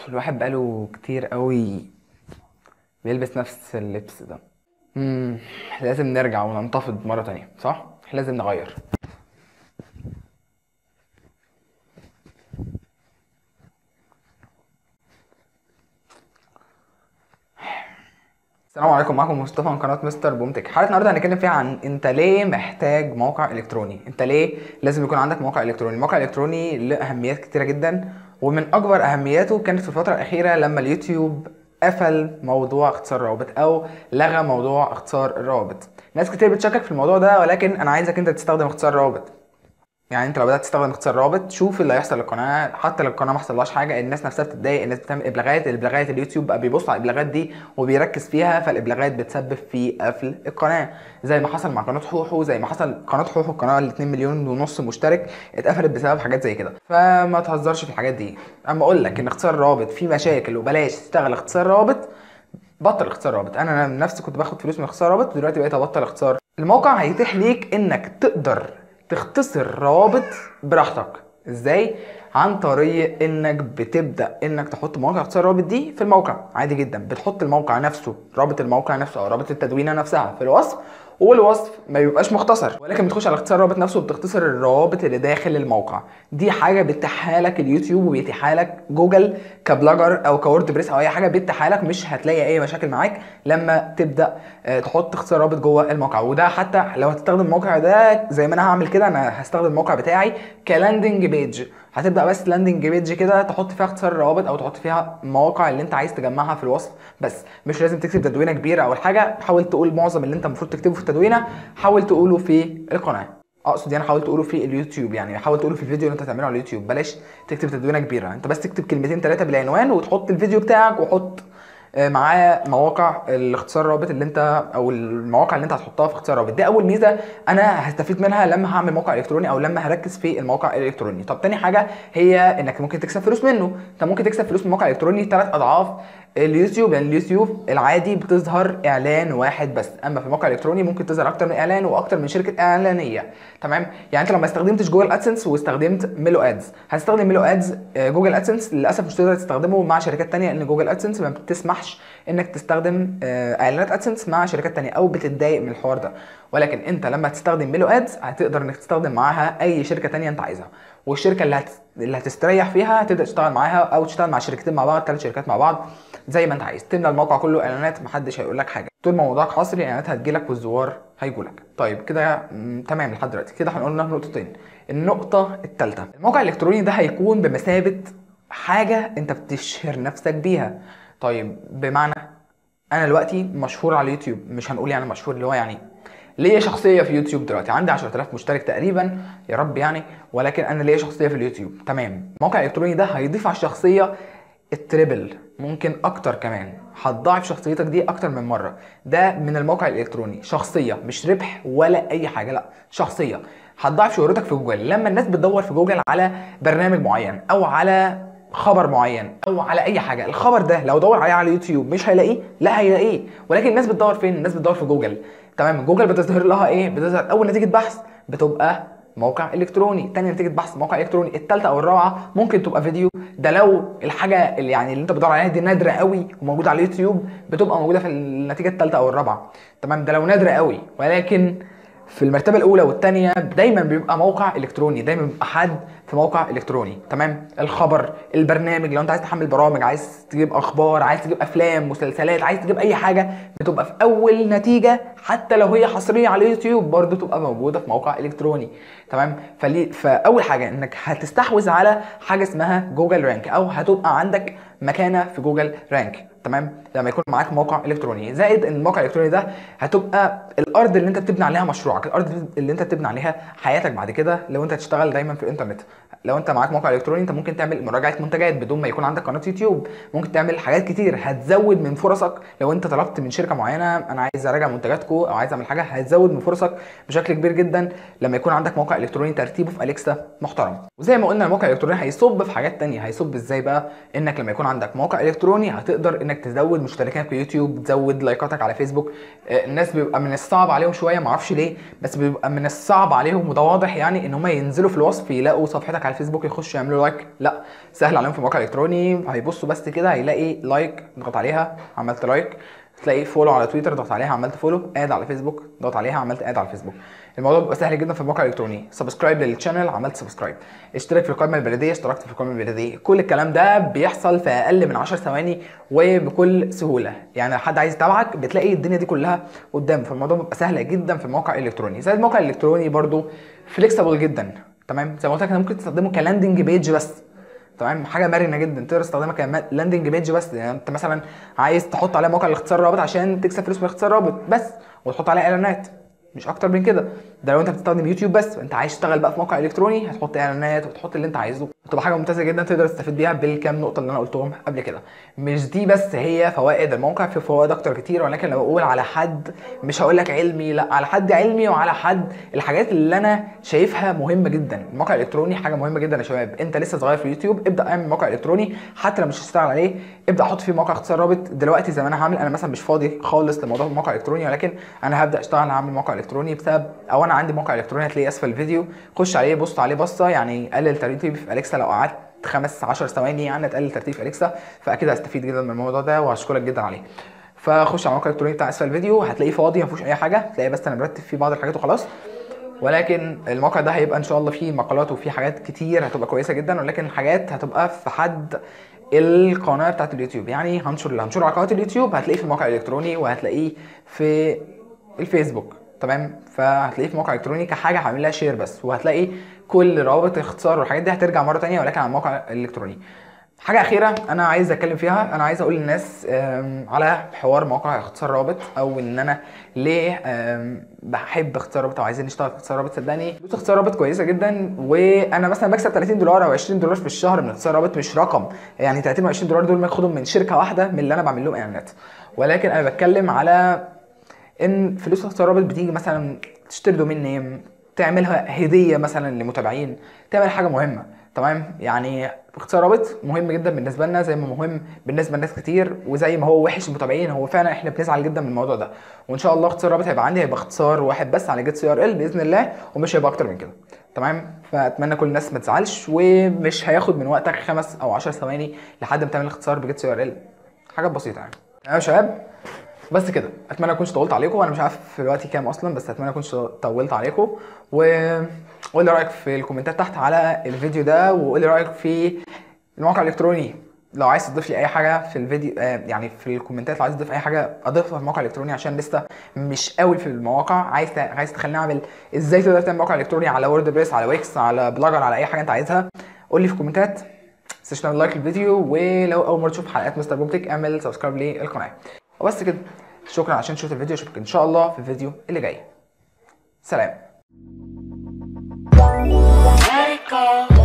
الواحد بقاله كتير قوي بيلبس نفس اللبس ده مم. لازم نرجع وننتفض مرة تانية صح؟ لازم نغير السلام عليكم معكم مصطفى من قناه مستر بومتك حلقه النهارده هنتكلم فيها عن انت ليه محتاج موقع الكتروني انت ليه لازم يكون عندك موقع الكتروني الموقع الالكتروني له اهميات كتيره جدا ومن اكبر اهمياته كانت في الفتره الاخيره لما اليوتيوب قفل موضوع اختصار الروابط او لغى موضوع اختصار الروابط ناس كتير بتشكك في الموضوع ده ولكن انا عايزك انت تستخدم اختصار الروابط يعني انت لو بدات تستخدم اختصار رابط شوف اللي هيحصل للقناه حتى لو القناه ما حصلهاش حاجه الناس نفسها بتتضايق الناس بتعمل ابلاغات الابلاغات اليوتيوب بقى بيبص على الابلاغات دي وبيركز فيها فالابلاغات بتسبب في قفل القناه زي ما حصل مع قناه حوحو زي ما حصل قناه حوحو القناه ال 2 مليون ونص مشترك اتقفلت بسبب حاجات زي كده فما تهزرش في الحاجات دي اما اقول لك ان اختصار الروابط فيه مشاكل وبلاش تشتغل اختصار روابط بطل اختصار رابط انا نفسي كنت باخد فلوس من اختصار رابط ودلوقتي بقيت ابطل اختصار الموقع هيتيح ليك انك تقدر تختصر روابط براحتك ازاي عن طريق انك بتبدا انك تحط مواقع اختصار الروابط دي في الموقع عادي جدا بتحط الموقع نفسه رابط الموقع نفسه او رابط التدوينه نفسها في الوصف والوصف ما بيبقاش مختصر ولكن بتخش على اختصار الرابط نفسه وبتختصر الروابط اللي داخل الموقع دي حاجه بيتيحها لك اليوتيوب وبيتيحها لك جوجل كبلوجر او كورد بريس او اي حاجه بيتيحها لك مش هتلاقي اي مشاكل معاك لما تبدا آه، تحط اختصار رابط جوه الموقع وده حتى لو هتستخدم الموقع ده زي ما انا هعمل كده انا هستخدم الموقع بتاعي كلاندنج بيج هتبدا بس لاندنج بيج كده تحط فيها اختصار الروابط او تحط فيها المواقع اللي انت عايز تجمعها في الوصف بس مش لازم تكتب تدوينه كبيره او حاجه حاول تقول معظم اللي انت المفروض تكتبه في التدوينه حاول تقوله في القناه اقصد يعني حاول تقوله في اليوتيوب يعني حاول تقوله في الفيديو اللي انت هتعمله على اليوتيوب بلاش تكتب تدوينه كبيره انت بس تكتب كلمتين ثلاثه بالعنوان وتحط الفيديو بتاعك وحط آه، معاه مواقع الاختصار الرابط اللي انت او المواقع اللي انت هتحطها في اختصار الرابط دي اول ميزه انا هستفيد منها لما هعمل موقع الكتروني او لما هركز في الموقع الالكتروني طب تاني حاجه هي انك ممكن تكسب فلوس منه انت ممكن تكسب فلوس من الموقع الالكتروني ثلاث اضعاف اليوتيوب يعني اليوتيوب العادي بتظهر اعلان واحد بس اما في الموقع الالكتروني ممكن تظهر اكتر من اعلان واكتر من شركه اعلانيه تمام يعني انت لو ما استخدمتش جوجل ادسنس واستخدمت ميلو ادز هتستخدم ميلو ادز آه، جوجل ادسنس للاسف مش تقدر تستخدمه مع شركات تانية لان جوجل ادسنس ما بتسمحش انك تستخدم آه، اعلانات ادسنس مع شركات تانية او بتتضايق من الحوار ده ولكن انت لما تستخدم ميلو ادز هتقدر انك تستخدم معاها اي شركه تانية انت عايزها والشركه اللي هت... اللي هتستريح فيها تبدا تشتغل معاها او تشتغل مع شركتين مع بعض ثلاث شركات مع بعض زي ما انت عايز تملى الموقع كله اعلانات محدش هيقول لك حاجه طول ما موضوعك حصري اعلانات هتجيلك والزوار هيجولك طيب كده مم، تمام لحد دلوقتي كده احنا قلنا نقطتين النقطه الثالثه الموقع الالكتروني ده هيكون بمثابه حاجه انت بتشهر نفسك بيها طيب بمعنى انا دلوقتي مشهور على اليوتيوب مش هنقول يعني مشهور اللي هو يعني ليا شخصيه في يوتيوب دلوقتي عندي 10000 مشترك تقريبا يا رب يعني ولكن انا ليا شخصيه في اليوتيوب تمام الموقع الالكتروني ده هيضيف على الشخصيه التريبل ممكن اكتر كمان هتضاعف شخصيتك دي اكتر من مره ده من الموقع الالكتروني شخصيه مش ربح ولا اي حاجه لا شخصيه هتضاعف شهرتك في جوجل لما الناس بتدور في جوجل على برنامج معين او على خبر معين او على اي حاجه الخبر ده لو دور عليه على اليوتيوب مش هيلاقيه لا هيلاقيه ولكن الناس بتدور فين الناس بتدور في جوجل تمام جوجل بتظهر لها ايه بتظهر اول نتيجه بحث بتبقى موقع الكتروني تاني نتيجه بحث موقع الكتروني الثالثه او الرابعه ممكن تبقى فيديو ده لو الحاجه اللي يعني اللي انت بتدور عليها دي نادره قوي وموجوده على اليوتيوب بتبقى موجوده في النتيجه الثالثه او الرابعه تمام ده لو نادره قوي ولكن في المرتبه الاولى والثانيه دايما بيبقى موقع الكتروني دايما بيبقى حد في موقع الكتروني تمام الخبر البرنامج لو انت عايز تحمل برامج عايز تجيب اخبار عايز تجيب افلام مسلسلات عايز تجيب اي حاجه بتبقى في اول نتيجه حتى لو هي حصريه على اليوتيوب برضو تبقى موجوده في موقع الكتروني تمام فلي فاول حاجه انك هتستحوذ على حاجه اسمها جوجل رانك او هتبقى عندك مكانه في جوجل رانك تمام لما يكون معاك موقع الكتروني زائد ان الموقع الالكتروني ده هتبقى الارض اللي انت بتبني عليها مشروعك الارض اللي انت بتبني عليها حياتك بعد كده لو انت هتشتغل دايما في الانترنت لو انت معاك موقع الكتروني انت ممكن تعمل مراجعه منتجات بدون ما يكون عندك قناه يوتيوب ممكن تعمل حاجات كتير هتزود من فرصك لو انت طلبت من شركه معينه انا عايز اراجع منتجاتكم او عايز اعمل حاجه هتزود من فرصك بشكل كبير جدا لما يكون عندك موقع الكتروني ترتيبه في اليكسا محترم وزي ما قلنا الموقع الالكتروني هيصب في حاجات تانية هيصب ازاي بقى انك لما يكون عندك موقع الكتروني هتقدر انك انك تزود مشتركاتك في يوتيوب تزود لايكاتك على فيسبوك آه، الناس بيبقى من الصعب عليهم شويه معرفش ليه بس بيبقى من الصعب عليهم وده واضح يعني ان هم ينزلوا في الوصف يلاقوا صفحتك على الفيسبوك يخشوا يعملوا لايك لا سهل عليهم في موقع الكتروني هيبصوا بس كده هيلاقي لايك ضغط عليها عملت لايك تلاقي فولو على تويتر ضغط عليها عملت فولو اد على فيسبوك ضغط عليها عملت اد على الفيسبوك الموضوع بيبقى سهل جدا في الموقع الالكتروني سبسكرايب للشانل عملت سبسكرايب اشترك في القائمه البلديه اشتركت في القائمه البلديه كل الكلام ده بيحصل في اقل من 10 ثواني وبكل سهوله يعني لو حد عايز يتابعك بتلاقي الدنيا دي كلها قدام فالموضوع بيبقى سهل جدا في الموقع الالكتروني زي الموقع الالكتروني برضو فليكسبل جدا تمام زي ما قلت لك ممكن تستخدمه كلاندنج بيج بس تمام حاجه مرنه جدا تقدر تستخدمها كلاندنج بيج بس يعني انت مثلا عايز تحط عليها موقع الاختصار رابط عشان تكسب فلوس من الاختصار رابط بس وتحط عليها اعلانات مش اكتر من كده ده لو انت بتستخدم يوتيوب بس انت عايز تشتغل بقى في موقع الكتروني هتحط اعلانات وتحط اللي انت عايزه تبقى حاجه ممتازه جدا تقدر تستفيد بيها بالكام نقطه اللي انا قلتهم قبل كده مش دي بس هي فوائد الموقع في فوائد اكتر كتير ولكن لو اقول على حد مش هقول لك علمي لا على حد علمي وعلى حد الحاجات اللي انا شايفها مهمه جدا الموقع الالكتروني حاجه مهمه جدا يا شباب انت لسه صغير في اليوتيوب ابدا اعمل موقع الكتروني حتى لو مش هتشتغل عليه ابدا حط فيه موقع اختصار رابط دلوقتي زي ما انا هعمل انا مثلا مش فاضي خالص لموضوع الموقع الالكتروني ولكن انا هبدا اشتغل هعمل موقع الكتروني بسبب او انا عندي موقع الكتروني هتلاقيه اسفل الفيديو خش عليه بص عليه بصه يعني قلل ترتيب في اليكسا لو قعدت خمس 10 ثواني يعني تقلل ترتيب في اليكسا فاكيد هستفيد جدا من الموضوع ده وهشكرك جدا عليه فخش على الموقع الالكتروني بتاع اسفل الفيديو هتلاقيه فاضي ما فيهوش اي حاجه هتلاقي بس انا مرتب فيه بعض الحاجات وخلاص ولكن الموقع ده هيبقى ان شاء الله فيه مقالات وفيه حاجات كتير هتبقى كويسه جدا ولكن حاجات هتبقى في حد القناه بتاعت اليوتيوب يعني هنشر اللي هنشره على قناه اليوتيوب هتلاقيه في الموقع الالكتروني وهتلاقيه في الفيسبوك تمام فهتلاقيه في موقع الكتروني كحاجه هعمل لها شير بس وهتلاقي كل روابط الاختصار والحاجات دي هترجع مره تانية ولكن على الموقع الالكتروني حاجه اخيره انا عايز اتكلم فيها انا عايز اقول للناس آم، على حوار موقع اختصار رابط او ان انا ليه آم، بحب اختصار رابط او عايزين نشتغل في اختصار رابط صدقني فلوس اختصار رابط كويسه جدا وانا مثلا بكسب 30 دولار او 20 دولار في الشهر من اختصار رابط مش رقم يعني 30 و 20 دولار دول باخدهم من شركه واحده من اللي انا بعمل لهم اعلانات ولكن انا بتكلم على ان فلوس اختصار رابط بتيجي مثلا تشتري دومين نيم تعملها هديه مثلا لمتابعين تعمل حاجه مهمه تمام يعني اختصار رابط مهم جدا بالنسبه لنا زي ما مهم بالنسبه لناس كتير وزي ما هو وحش المتابعين هو فعلا احنا بنزعل جدا من الموضوع ده وان شاء الله اختصار رابط هيبقى عندي هيبقى اختصار واحد بس على جيت سي ار ال باذن الله ومش هيبقى اكتر من كده تمام فاتمنى كل الناس ما تزعلش ومش هياخد من وقتك خمس او 10 ثواني لحد ما تعمل اختصار بجيت سي ار ال حاجات بسيطه يعني تمام يا شباب بس كده اتمنى اكونش طولت عليكم وانا مش عارف في الوقت كام اصلا بس اتمنى اكونش طولت عليكم وقول لي رايك في الكومنتات تحت على الفيديو ده وقول لي رايك في الموقع الالكتروني لو عايز تضيف لي اي حاجه في الفيديو آه يعني في الكومنتات لو عايز تضيف اي حاجه اضيفها في الموقع الالكتروني عشان لسه مش قوي في المواقع عايز ت- عايز تخليني اعمل ازاي تقدر تعمل موقع الكتروني على وورد بريس على ويكس على بلوجر على اي حاجه انت عايزها قول لي في الكومنتات تنساش تعمل لايك للفيديو ولو اول مره تشوف حلقات مستر بومتك اعمل سبسكرايب للقناه وبس كده شكرا عشان شفت الفيديو اشوفك ان شاء الله في الفيديو اللي جاي سلام Let it go.